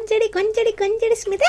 കൊഞ്ചടി കൊഞ്ചടി കൊഞ്ചടി സ്മിത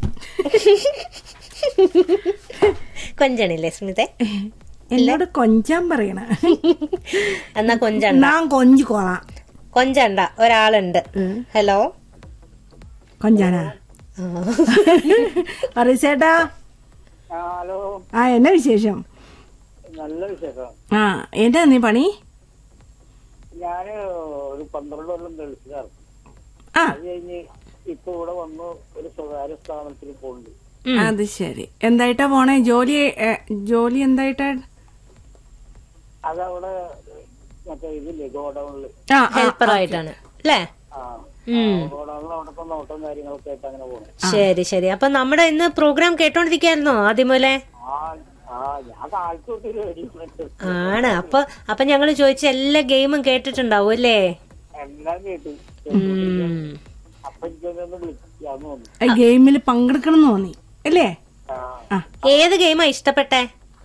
കൊഞ്ചണില്ലേ സ്മിത എന്നോട് കൊഞ്ചാൻ പറയണ എന്നാ കൊഞ്ചണ്ട ഞാൻ കൊഞ്ചു കൊള്ളാം കൊഞ്ചണ്ട ഒരാളുണ്ട് ഹലോ കൊഞ്ചാനാ അറിയിച്ചേട്ടാ ആ, ഹലോ ആ എന്നാ വിശേഷം നല്ല വിശേഷം ആ എന്താ നീ പണി ഞാന് ഒരു പന്ത്രണ്ട് കൊല്ലം ഗൾഫിലായിരുന്നു ആ അത് കഴിഞ്ഞ് ഇപ്പൊ ഇവിടെ വന്നു ഒരു സ്വകാര്യ സ്ഥാപനത്തിൽ പോകുന്നുണ്ട് അത് ശരി എന്തായിട്ടാ പോണേ ജോലി ഏ, ജോലി എന്തായിട്ടാ അതവിടെ മറ്റേ ഇതില്ലേ ഗോഡൌണില് ആ ആ, ഹെൽപ്പറായിട്ടാണ് അല്ലേ ആ ഉം. ഗോഡൌണിൽ അവിടുത്തെ നോട്ടം കാര്യങ്ങളൊക്കെ ആയിട്ട് അങ്ങനെ പോകുന്നു ശരി ശരി അപ്പൊ നമ്മുടെ ഇന്ന് പ്രോഗ്രാം കേട്ടോണ്ടിരിക്കായിരുന്നോ ആദ്യം മുതലേ ആ ആ ഞാൻ കാലത്ത് തൊട്ട് റേഡിയോ ആണ് അപ്പൊ അപ്പൊ ഞങ്ങള് ചോദിച്ച എല്ലാ ഗെയിമും കേട്ടിട്ടുണ്ടാവും അല്ലേ എല്ലാം കേട്ടു ഉം. അപ്പൊ എനിക്കൊന്ന് വിളിക്കാന്ന് തോന്നി ആ, ഗെയിമിൽ പങ്കെടുക്കണം എന്ന് തോന്നി അല്ലേ ആ ആ ഏത് ഗെയിമാ ഇഷ്ടപ്പെട്ടെ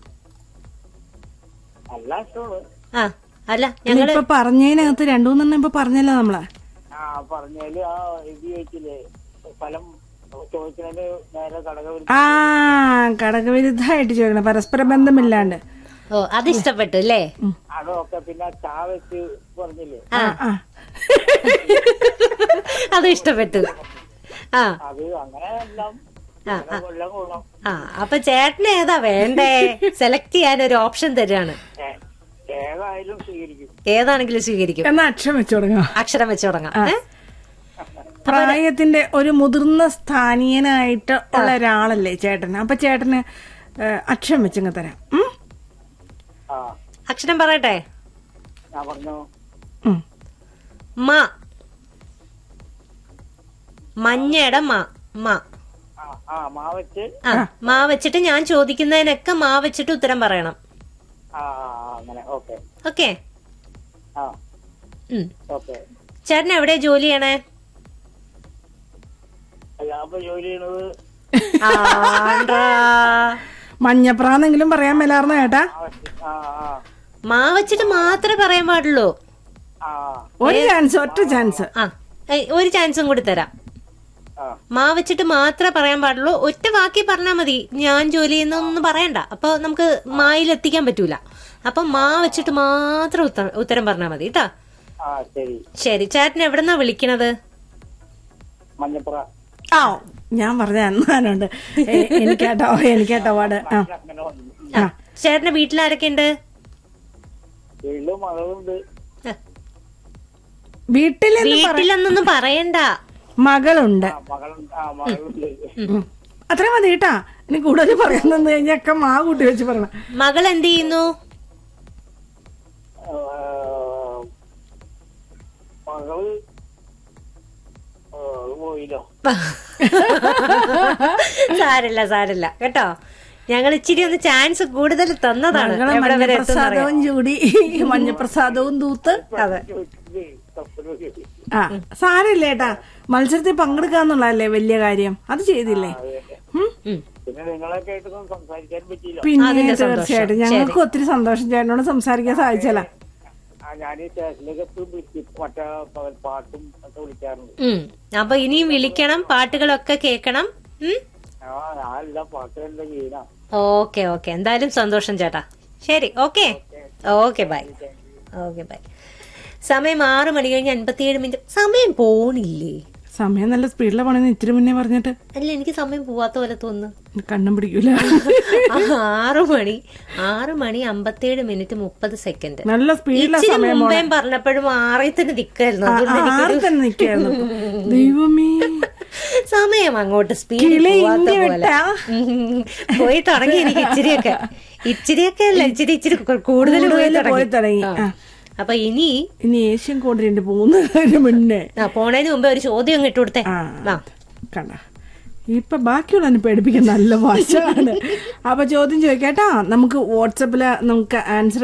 എല്ലാം ഇഷ്ടമാണ് ആ അല്ല അല്ല, ഞങ്ങള് ഇപ്പൊ പറഞ്ഞതിനകത്ത് രണ്ടു മൂന്നെണ്ണം ഇപ്പൊ പറഞ്ഞല്ലോ നമ്മളെ ആ പറഞ്ഞാല് ആ ഇത് ചോദിച്ചില്ലേ ഫലം ചോദിച്ചതിന് നേരെ കടക ആ ഘടകവിരുദ്ധമായിട്ട് ചോദിക്കണം പരസ്പര ബന്ധമില്ലാണ്ട് ഓ അത് ഇഷ്ടപ്പെട്ടു അല്ലേ അതൊക്കെ പിന്നെ ചാ വെച്ച് പറഞ്ഞില്ലേ ആ ആ അതും ഇഷ്ടപ്പെട്ടു ആ അത് അങ്ങനെ എല്ലാം ആ, അങ്ങനെ കൊല്ലം കൊള്ളാം ആ അപ്പൊ ചേട്ടന് ഏതാ വേണ്ടേ സെലക്ട് ചെയ്യാൻ ഒരു ഓപ്ഷൻ തരാണ് ഏ- ഏതായാലും സ്വീകരിക്കും ഏതാണെങ്കിലും സ്വീകരിക്കും എന്നാ അക്ഷരം വെച്ചു തുടങ്ങാം അക്ഷരം വെച്ച് തുടങ്ങാം ഏ? പ്രായത്തിന്റെ ഒരു മുതിർന്ന സ്ഥാനീയനായിട്ട് ഉള്ള ഒരാളല്ലേ ചേട്ടന് അപ്പൊ ചേട്ടന് ഏ, അക്ഷരം വെച്ചങ്ങ് തരാം ഉം? ആ അക്ഷരം പറയട്ടെ ഞാൻ പറഞ്ഞു ഉം. മ മഞ്ഞയുടെ മ മ ആ ആ മാ വെച്ച് ആ മാ വെച്ചിട്ട് ഞാൻ ചോദിക്കുന്നതിനൊക്കെ മാ വെച്ചിട്ട് ഉത്തരം പറയണം ആ ആ, ആ, അങ്ങനെ ഓക്കെ ഓക്കെ ആ ഉം. ഓക്കെ ചേട്ടൻ എവിടെയാ ജോലി ചെയ്യണേ അല്ല അപ്പൊ ജോലി ചെയ്യണത് ആണ്ട്രാ. മഞ്ഞപ്രാന്നെങ്കിലും പറയാൻ മേലാർന്ന ചേട്ടാ ആ വെച്ച് ആ ആ മാ വെച്ചിട്ട് മാത്രമേ പറയാൻ പാടുള്ളൂ ആ ഒരു ചാൻസ് ഒറ്റ ചാൻസ് ആ ഏയ്, ഒരു ചാൻസും കൂടി തരാം ആ മാ വെച്ചിട്ട് മാത്രമേ പറയാൻ പാടുള്ളൂ ഒറ്റ വാക്കി പറഞ്ഞാൽ മതി ഞാൻ ജോലി ചെയ്യുന്നൊന്നും പറയണ്ട അപ്പൊ നമുക്ക് മായിൽ എത്തിക്കാൻ പറ്റൂല അപ്പൊ മാ വെച്ചിട്ട് മാത്രം ഉത്ത- ഉത്തരം പറഞ്ഞാൽ മതി കേട്ടാ ആ ശരി ശരി ചേട്ടൻ എവിടെന്നാ വിളിക്കണത് മഞ്ഞപ്പുറ ആ ഞാൻ പറഞ്ഞ അന്നാനുണ്ട് എനിക്കേട്ടോ എനിക്കേട്ടോ പാട് ആ അങ്ങനെ വന്നു ആ ചേട്ടന്റെ വീട്ടിലാരൊക്കെ ഉണ്ട് വീട്ടില് മകളുണ്ട് വീട്ടിലെന്ന് വീട്ടിലൊന്നും പറയണ്ട മകളുണ്ട് ആ മകളുണ്ട് ആ മകളുണ്ട് ഉം. അത്രയും മതി കേട്ടാ ഇനി കൂടുതൽ പറയാൻ നിന്ന് കഴിഞ്ഞൊക്കെ മാ കൂട്ടി വെച്ച് പറയണം മകൾ എന്ത് ചെയ്യുന്നു ആ, മകള് ആ, അത് പോയില്ലോ സാരില്ല സാരില്ല കേട്ടോ ഞങ്ങൾ ഇച്ചിരി ഒന്ന് ചാൻസ് കൂടുതൽ തന്നതാണ് മകളെ എവിടെ വരെ എത്തും മഞ്ഞപ്രസാദവും ചൂടി മഞ്ഞപ്രസാദവും തൂത്ത് അതെ ചോദിച്ചത് തപ്പല് ചോദിച്ചു. ആ സാരല്ലേട്ടാ മത്സരത്തിൽ പങ്കെടുക്കാന്നുള്ളതല്ലേ വലിയ കാര്യം അത് ചെയ്തില്ലേ ഉം? ഉം. പിന്നെ നിങ്ങളൊക്കെ ആയിട്ടൊന്നും സംസാരിക്കാൻ പറ്റിയില്ല പിന്നെ അതിന്റെ സന്തോഷം. തീർച്ചയായിട്ടും ഞങ്ങൾക്ക് ഒത്തിരി സന്തോഷം ചേട്ടനോട് സംസാരിക്കാൻ സാധിച്ചല്ല ആ ഞാൻ ഈ സ്റ്റേഷനിലേക്ക് എപ്പോഴും വിളിക്കും മറ്റേ പ- പാട്ടും ഒക്കെ വിളിക്കാറുണ്ട് ഉം. അപ്പൊ ഇനിയും വിളിക്കണം പാട്ടുകളൊക്കെ കേൾക്കണം ഉം. ആ ഞാൻ എല്ലാം പാട്ടുകളുടെ വീണ ഓക്കെ ഓക്കെ എന്തായാലും സന്തോഷം ചേട്ടാ ശരി okay okay bye okay bye സമയം ആറ് മണി കഴിഞ്ഞ് അൻപത്തിയേഴ് മിനിറ്റ് സമയം പോണില്ലേ സമയം നല്ല സ്പീഡിലെ പണിന്ന് ഇത്തിരി മുന്നേ പറഞ്ഞിട്ട് അല്ല എനിക്ക് സമയം പോവാത്ത പോലെ തോന്നുന്നു കണ്ണും പിടിക്കൂല ആ, ആറ് മണി ആറ് മണി അമ്പത്തിയേഴ് മിനിറ്റ് മുപ്പത് സെക്കൻഡ് നല്ല സ്പീഡിലെ ഇച്ചിരി സമയം മുമ്പേ പറഞ്ഞപ്പോഴും ആറിൽ തന്നെ നിക്കായിരുന്നു അതുകൊണ്ട് ആറ് എനിക്കൊരു തന്നെ നിക്കായിരുന്നു ദൈവമേ സമയം അങ്ങോട്ട് സ്പീഡിൽ കിളി പോവാത്ത ഇങ്ങി പോലെ വിട്ടാ? ഉം. പോയി തുടങ്ങി എനിക്ക് ഇച്ചിരിയൊക്കെ ഇച്ചിരിയൊക്കെ അല്ല ഇച്ചിരി ഇച്ചിരി കൂ- കൂടുതൽ പോയി കൂടുതല് പോയി തുടങ്ങി തുടങ്ങി ആ. ആ. അപ്പൊ ഇനി ഇനി ഏഷ്യൻ കോണ്ടിനെന്റ് പോകുന്നതിന് മുന്നേ ആ, പോണേന് മുമ്പേ ഒരു ചോദ്യം അങ്ങ് ഇട്ട് കൊടുത്തേ ആ ആ കണ്ട ഇപ്പൊ ബാക്കിയുള്ള പേടിപ്പിക്കാൻ നല്ല ഭാഷയാണ് അപ്പൊ ചോദ്യം ചോദിക്കാട്ടാ നമുക്ക് വാട്സപ്പില് നമുക്ക് ആൻസർ